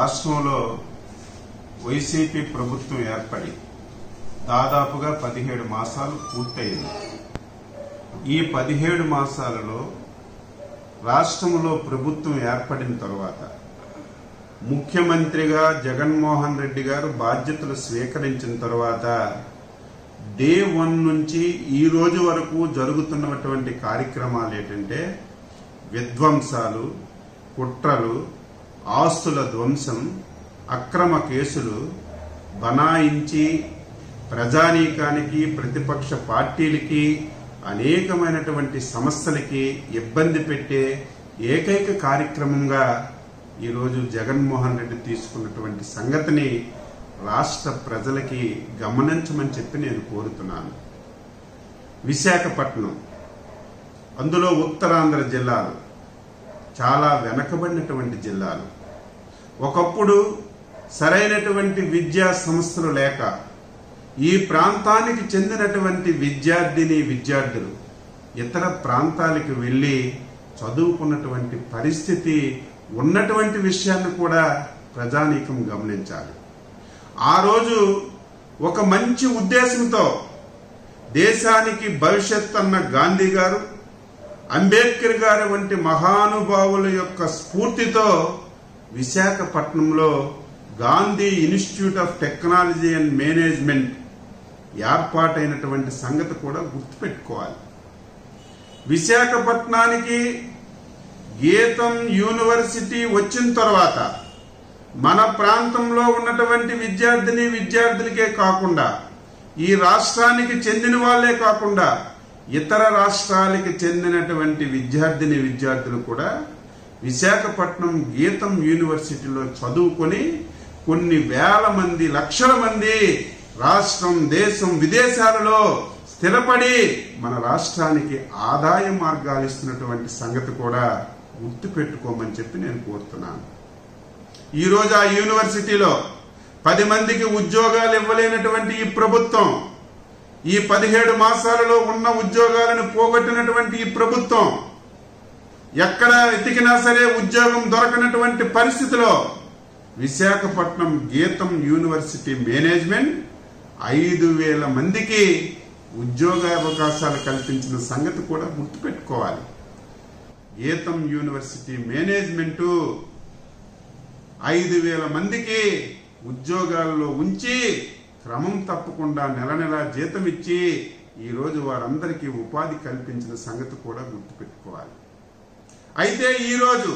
రాష్ట్రంలో వైసీపీ ప్రభుత్వం ఏర్పడి దాదాపుగా పదిహేడు మాసాలు పూర్తయింది ఈ పదిహేడు మాసాలలో రాష్ట్రంలో ప్రభుత్వం ఏర్పడిన తరువాత ముఖ్యమంత్రిగా జగన్మోహన్ రెడ్డి గారు బాధ్యతలు స్వీకరించిన తర్వాత డే వన్ నుంచి ఈ రోజు వరకు జరుగుతున్నటువంటి కార్యక్రమాలు ఏంటంటే విధ్వంసాలు కుట్రలు ఆస్తుల ధ్వంసం అక్రమ కేసులు బనాయించి ప్రజానీకానికి ప్రతిపక్ష పార్టీలకి అనేకమైనటువంటి సమస్యలకి ఇబ్బంది పెట్టే ఏకైక కార్యక్రమంగా ఈరోజు జగన్మోహన్ రెడ్డి తీసుకున్నటువంటి సంగతిని రాష్ట్ర ప్రజలకి గమనించమని చెప్పి నేను కోరుతున్నాను విశాఖపట్నం అందులో ఉత్తరాంధ్ర జిల్లాలు చాలా వెనకబడినటువంటి జిల్లాలు ఒకప్పుడు సరైనటువంటి విద్యా సంస్థలు లేక ఈ ప్రాంతానికి చెందినటువంటి విద్యార్థిని విద్యార్థులు ఇతర ప్రాంతాలకు వెళ్ళి చదువుకున్నటువంటి పరిస్థితి ఉన్నటువంటి విషయాన్ని కూడా ప్రజానీకం గమనించాలి ఆ రోజు ఒక మంచి ఉద్దేశంతో దేశానికి భవిష్యత్ అన్న గాంధీ గారు అంబేద్కర్ గారి వంటి మహానుభావుల యొక్క స్ఫూర్తితో విశాఖపట్నంలో Gandhi Institute of Technology and Management ఏర్పాటైనటువంటి సంగతి కూడా గుర్తుపెట్టుకోవాలి విశాఖపట్నానికి గీతం యూనివర్సిటీ వచ్చిన తర్వాత మన ప్రాంతంలో ఉన్నటువంటి విద్యార్థిని విద్యార్థులకే కాకుండా ఈ రాష్ట్రానికి చెందిన వాళ్ళే కాకుండా ఇతర రాష్ట్రాలకి చెందినటువంటి విద్యార్థిని విద్యార్థులు కూడా విశాఖపట్నం గీతం యూనివర్సిటీలో చదువుకొని కొన్ని వేల మంది లక్షల మంది రాష్ట్రం దేశం విదేశాలలో స్థిరపడి మన రాష్ట్రానికి ఆదాయ మార్గాలు ఇస్తున్నటువంటి సంగతి కూడా గుర్తుపెట్టుకోమని చెప్పి నేను కోరుతున్నాను ఈ రోజు ఆ యూనివర్సిటీలో పది మందికి ఉద్యోగాలు ఇవ్వలేనటువంటి ఈ ప్రభుత్వం ఈ పదిహేడు మాసాలలో ఉన్న ఉద్యోగాలను పోగొట్టినటువంటి ఈ ప్రభుత్వం ఎక్కడ వెతికినా సరే ఉద్యోగం దొరకనటువంటి పరిస్థితిలో విశాఖపట్నం గీతం యూనివర్సిటీ మేనేజ్మెంట్ ఐదు వేల మందికి ఉద్యోగ అవకాశాలు కల్పించిన సంగతి కూడా గుర్తుపెట్టుకోవాలి గీతం యూనివర్సిటీ మేనేజ్మెంటు ఐదు వేల మందికి ఉద్యోగాల్లో ఉంచి క్రమం తప్పకుండా నెల నెల జీతం ఇచ్చి ఈరోజు వారందరికీ ఉపాధి కల్పించిన సంగతి కూడా గుర్తుపెట్టుకోవాలి అయితే ఈరోజు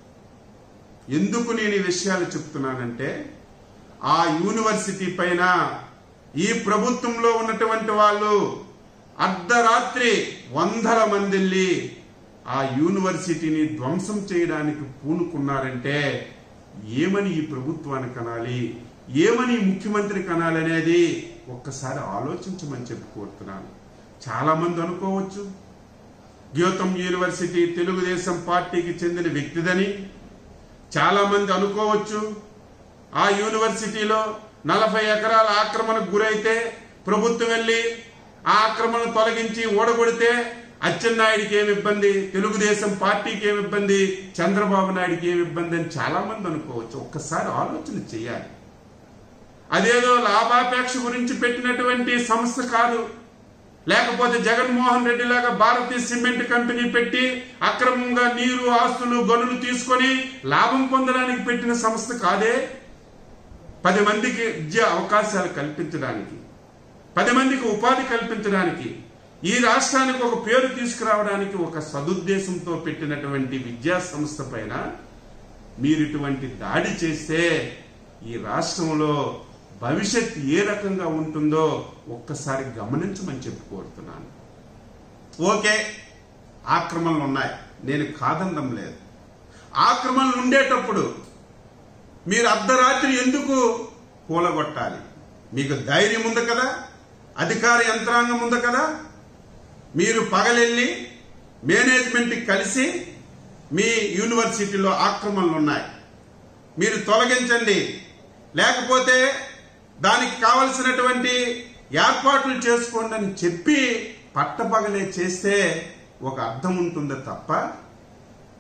ఎందుకు నేను ఈ విషయాలు చెప్తున్నానంటే ఆ యూనివర్సిటీ పైన ఈ ప్రభుత్వంలో ఉన్నటువంటి వాళ్ళు అర్ధరాత్రి వందల మందిల్లి ఆ యూనివర్సిటీని ధ్వంసం చేయడానికి పూనుకున్నారంటే ఏమని ఈ ప్రభుత్వాన్ని కనాలి ఏమని ఈ ముఖ్యమంత్రి కనాలి అనేది ఒక్కసారి ఆలోచించమని చెప్పి కోరుతున్నాను చాలా మంది అనుకోవచ్చు గీతం యూనివర్సిటీ తెలుగుదేశం పార్టీకి చెందిన వ్యక్తిదని చాలా మంది అనుకోవచ్చు ఆ యూనివర్సిటీలో నలభై ఎకరాల ఆక్రమణకు గురైతే ప్రభుత్వం వెళ్ళి ఆ ఆక్రమణ తొలగించి ఓడగొడితే అచ్చెన్నాయుడికి ఏమి ఇబ్బంది తెలుగుదేశం పార్టీకి ఏమి ఇబ్బంది చంద్రబాబు నాయుడికి ఏమి ఇబ్బంది అని చాలా మంది అనుకోవచ్చు ఒక్కసారి ఆలోచన చేయాలి అదేదో లాభాపేక్ష గురించి పెట్టినటువంటి సంస్థ కాదు లేకపోతే జగన్మోహన్ రెడ్డి లాగా భారతీయ సిమెంట్ కంపెనీ పెట్టి అక్రమంగా నీరు ఆస్తులు గనులు తీసుకొని లాభం పొందడానికి పెట్టిన సంస్థ కాదే పది మందికి విద్య అవకాశాలు కల్పించడానికి పది మందికి ఉపాధి కల్పించడానికి ఈ రాష్ట్రానికి ఒక పేరు తీసుకురావడానికి ఒక సదుద్దేశంతో పెట్టినటువంటి విద్యా సంస్థ పైన మీరు ఇటువంటి దాడి చేస్తే ఈ రాష్ట్రంలో భవిష్యత్ ఏ రకంగా ఉంటుందో ఒక్కసారి గమనించమని చెప్పి కోరుతున్నాను ఓకే ఆక్రమణలు ఉన్నాయి నేను కాదనడం లేదు ఆక్రమణలు ఉండేటప్పుడు మీరు అర్ధరాత్రి ఎందుకు కూలగొట్టాలి మీకు ధైర్యం ఉంది కదా అధికార యంత్రాంగం ఉంది కదా మీరు పగలెళ్ళి మేనేజ్మెంట్కి కలిసి మీ యూనివర్సిటీలో ఆక్రమణలు ఉన్నాయి మీరు తొలగించండి లేకపోతే దానికి కావలసినటువంటి ఏర్పాట్లు చేసుకోండి అని చెప్పి పట్టపగలే చేస్తే ఒక అర్థం ఉంటుంది తప్ప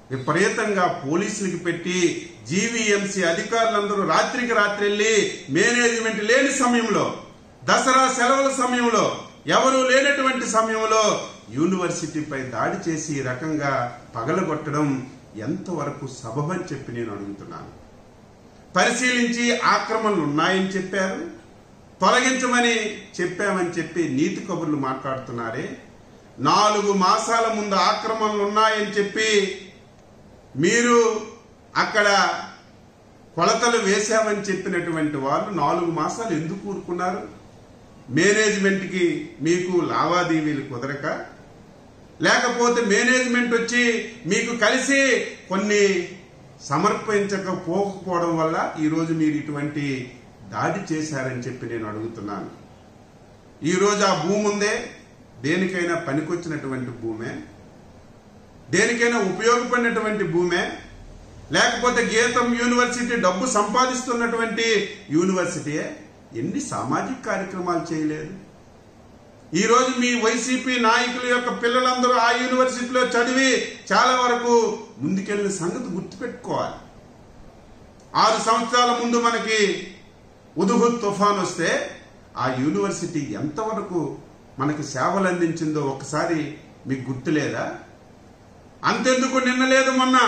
విపరీతంగా పోలీసులకి పెట్టి జీవీఎంసీ అధికారులందరూ రాత్రికి రాత్రి వెళ్ళి మేనేజ్మెంట్ లేని సమయంలో దసరా సెలవుల సమయంలో ఎవరు లేనటువంటి సమయంలో యూనివర్సిటీపై దాడి చేసి ఈ రకంగా పగలగొట్టడం ఎంతవరకు సబబని చెప్పి నేను అడుగుతున్నాను పరిశీలించి ఆక్రమణలు ఉన్నాయని చెప్పారు తొలగించమని చెప్పామని చెప్పి నీతి కబుర్లు మాట్లాడుతున్నారే నాలుగు మాసాల ముందు ఆక్రమణలు ఉన్నాయని చెప్పి మీరు అక్కడ కొలతలు వేశామని చెప్పినటువంటి వాళ్ళు నాలుగు మాసాలు ఎందుకు ఊరుకున్నారు మేనేజ్మెంట్కి మీకు లావాదేవీలు కుదరక లేకపోతే మేనేజ్మెంట్ వచ్చి మీకు కలిసి కొన్ని సమర్పించకపోకపోవడం వల్ల ఈరోజు మీరు ఇటువంటి దాడి చేశారని చెప్పి నేను అడుగుతున్నాను ఈరోజు ఆ భూమి ఉందే దేనికైనా పనికొచ్చినటువంటి భూమే దేనికైనా ఉపయోగపడినటువంటి భూమే లేకపోతే గీతం యూనివర్సిటీ డబ్బు సంపాదిస్తున్నటువంటి యూనివర్సిటీయే ఎన్ని సామాజిక కార్యక్రమాలు చేయలేదు ఈ రోజు మీ వైసీపీ నాయకుల యొక్క పిల్లలందరూ ఆ యూనివర్సిటీలో చదివి చాలా వరకు ముందుకెళ్ళిన సంగతి గుర్తుపెట్టుకోవాలి ఆరు సంవత్సరాల ముందు మనకి ఉదుహు తుఫాన్ వస్తే ఆ యూనివర్సిటీ ఎంతవరకు మనకి సేవలు అందించిందో ఒకసారి మీకు గుర్తులేదా అంతెందుకు నిన్న లేదు మొన్న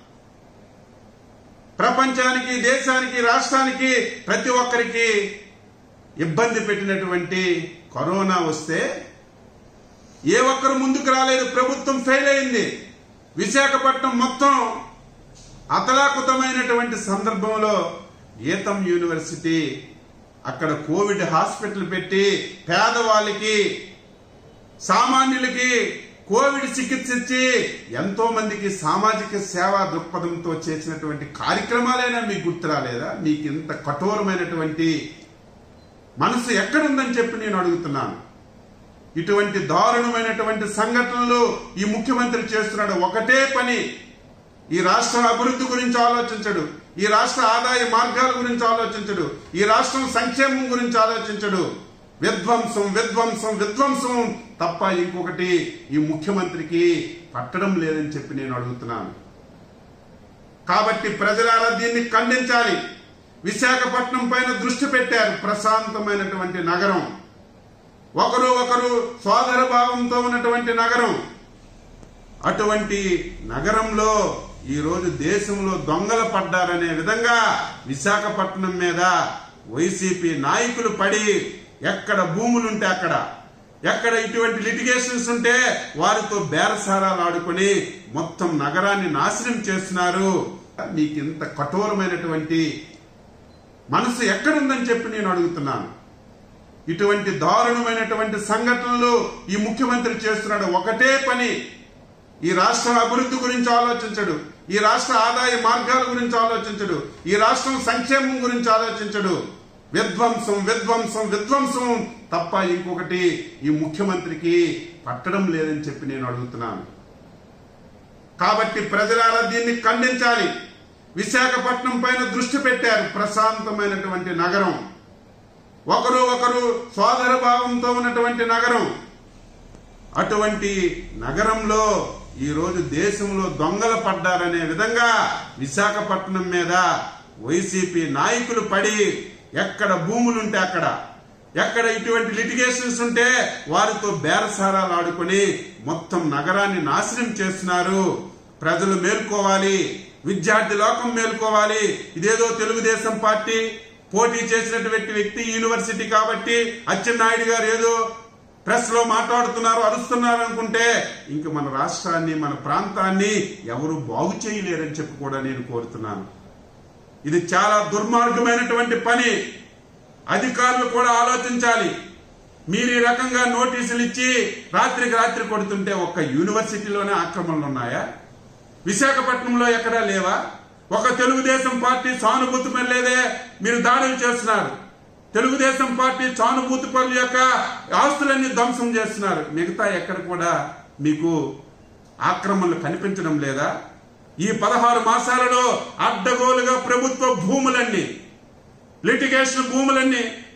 ప్రపంచానికి దేశానికి రాష్ట్రానికి ప్రతి ఒక్కరికి ఇబ్బంది పెట్టినటువంటి కరోనా వస్తే ఏ ఒక్కరు ముందుకు రాలేదు ప్రభుత్వం ఫెయిల్ అయింది విశాఖపట్నం మొత్తం అతలాకుతమైనటువంటి సందర్భంలో గీతం యూనివర్సిటీ అక్కడ కోవిడ్ హాస్పిటల్ పెట్టి పేదవాళ్ళకి సామాన్యులకి కోవిడ్ చికిత్స ఇచ్చి ఎంతో మందికి సామాజిక సేవా దృక్పథంతో చేసినటువంటి కార్యక్రమాలైనా మీకు గుర్తు రాలేదా మీకు ఇంత కఠోరమైనటువంటి మనసు ఎక్కడుందని చెప్పి నేను అడుగుతున్నాను ఇటువంటి దారుణమైనటువంటి సంఘటనలు ఈ ముఖ్యమంత్రి చేస్తున్నాడు ఒకటే పని ఈ రాష్ట్రం అభివృద్ధి గురించి ఆలోచించడు ఈ రాష్ట్ర ఆదాయ మార్గాల గురించి ఆలోచించడు ఈ రాష్ట్రం సంక్షేమం గురించి ఆలోచించడు విధ్వంసం విధ్వంసం విధ్వంసం తప్ప ఇంకొకటి ఈ ముఖ్యమంత్రికి పట్టడం లేదని చెప్పి నేను అడుగుతున్నాను కాబట్టి ప్రజలారా దీన్ని ఖండించాలి విశాఖపట్నం పైన దృష్టి పెట్టారు ప్రశాంతమైనటువంటి నగరం ఒకరు ఒకరు సోదర భావంతో ఉన్నటువంటి నగరం అటువంటి నగరంలో ఈ రోజు దేశంలో దొంగలు పడ్డారనే విధంగా విశాఖపట్నం మీద వైసీపీ నాయకులు పడి ఎక్కడ భూములుంటే అక్కడ ఎక్కడ ఇటువంటి లిటిగేషన్స్ ఉంటే వారితో బేరసారాలు ఆడుకొని మొత్తం నగరాన్ని నాశనం చేస్తున్నారు మీకు ఇంత కఠోరమైనటువంటి మనసు ఎక్కడుందని చెప్పి నేను అడుగుతున్నాను ఇటువంటి దారుణమైనటువంటి సంఘటనలు ఈ ముఖ్యమంత్రి చేస్తున్నాడు ఒకటే పని ఈ రాష్ట్రం అభివృద్ధి గురించి ఆలోచించడు ఈ రాష్ట్ర ఆదాయ మార్గాల గురించి ఆలోచించడు ఈ రాష్ట్రం సంక్షేమం గురించి ఆలోచించడు విధ్వంసం విధ్వంసం విధ్వంసం తప్ప ఇంకొకటి ఈ ముఖ్యమంత్రికి పట్టడం లేదని చెప్పి నేను అడుగుతున్నాను కాబట్టి ప్రజలారా దీన్ని ఖండించాలి విశాఖపట్నం పైన దృష్టి పెట్టారు ప్రశాంతమైనటువంటి నగరం ఒకరు ఒకరు సోదర భావంతో ఉన్నటువంటి నగరం అటువంటి నగరంలో ఈ రోజు దేశంలో దొంగలు పడ్డారనే విధంగా విశాఖపట్నం మీద వైసీపీ నాయకులు పడి ఎక్కడ భూములుంటే అక్కడ ఎక్కడ ఇటువంటి లిటిగేషన్స్ ఉంటే వారితో బేరసారాలు ఆడుకొని మొత్తం నగరాన్ని నాశనం చేస్తున్నారు ప్రజలు మేల్కోవాలి విద్యార్థి లోకం మేల్కోవాలి ఇదేదో తెలుగుదేశం పార్టీ పోటీ చేసినటువంటి వ్యక్తి యూనివర్సిటీ కాబట్టి అచ్చెన్నాయుడు గారు ఏదో ప్రెస్ లో మాట్లాడుతున్నారు అరుస్తున్నారు అనుకుంటే ఇంక మన రాష్ట్రాన్ని మన ప్రాంతాన్ని ఎవరు బాగు చేయలేరని చెప్పి కూడా నేను కోరుతున్నాను ఇది చాలా దుర్మార్గమైనటువంటి పని అధికారులు కూడా ఆలోచించాలి మీరు ఈ రకంగా నోటీసులు ఇచ్చి రాత్రికి రాత్రి కొడుతుంటే ఒక్క యూనివర్సిటీలోనే ఆక్రమణలు ఉన్నాయా విశాఖపట్నంలో ఎక్కడా లేవా ఒక తెలుగుదేశం పార్టీ సానుభూతి లేదే మీరు దాడులు చేస్తున్నారు తెలుగుదేశం పార్టీ సానుభూతి పరుల యొక్క ఆస్తులన్నీ ధ్వంసం చేస్తున్నారు మిగతా ఎక్కడ కూడా మీకు ఆక్రమణలు కనిపించడం లేదా ఈ పదహారు మాసాలలో అడ్డగోలుగా ప్రభుత్వ భూములన్నీ లిటిగేషన్ భూములన్నీ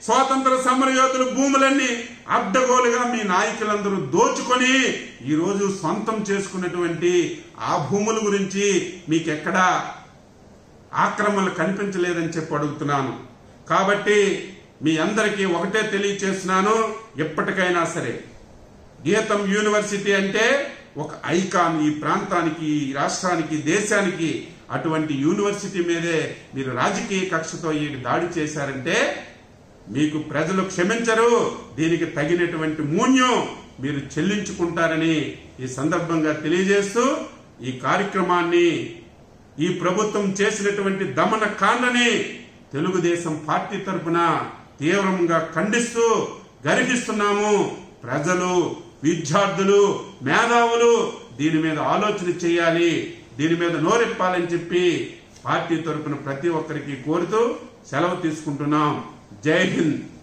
స్వాతంత్ర సమరయోధుల భూములన్నీ అడ్డగోలుగా మీ నాయకులందరూ దోచుకొని ఈ రోజు సొంతం చేసుకున్నటువంటి ఆ భూముల గురించి మీకెక్కడా ఆక్రమణలు కనిపించలేదని చెప్పి అడుగుతున్నాను కాబట్టి మీ అందరికీ ఒకటే తెలియచేస్తున్నాను ఎప్పటికైనా సరే గీతం యూనివర్సిటీ అంటే ఒక ఐకాన్ ఈ ప్రాంతానికి ఈ రాష్ట్రానికి దేశానికి అటువంటి యూనివర్సిటీ మీదే మీరు రాజకీయ కక్షతో ఈ దాడి చేశారంటే మీకు ప్రజలు క్షమించరు దీనికి తగినటువంటి మూల్యం మీరు చెల్లించుకుంటారని ఈ సందర్భంగా తెలియజేస్తూ ఈ కార్యక్రమాన్ని ఈ ప్రభుత్వం చేసినటువంటి దమన కాండని తెలుగుదేశం పార్టీ తరఫున తీవ్రంగా ఖండిస్తూ గర్హిస్తున్నాము ప్రజలు విద్యార్థులు మేధావులు దీని మీద ఆలోచన చేయాలి దీని మీద నోరెప్పాలని చెప్పి పార్టీ తరఫున ప్రతి ఒక్కరికి కోరుతూ సెలవు తీసుకుంటున్నాం జై హింద్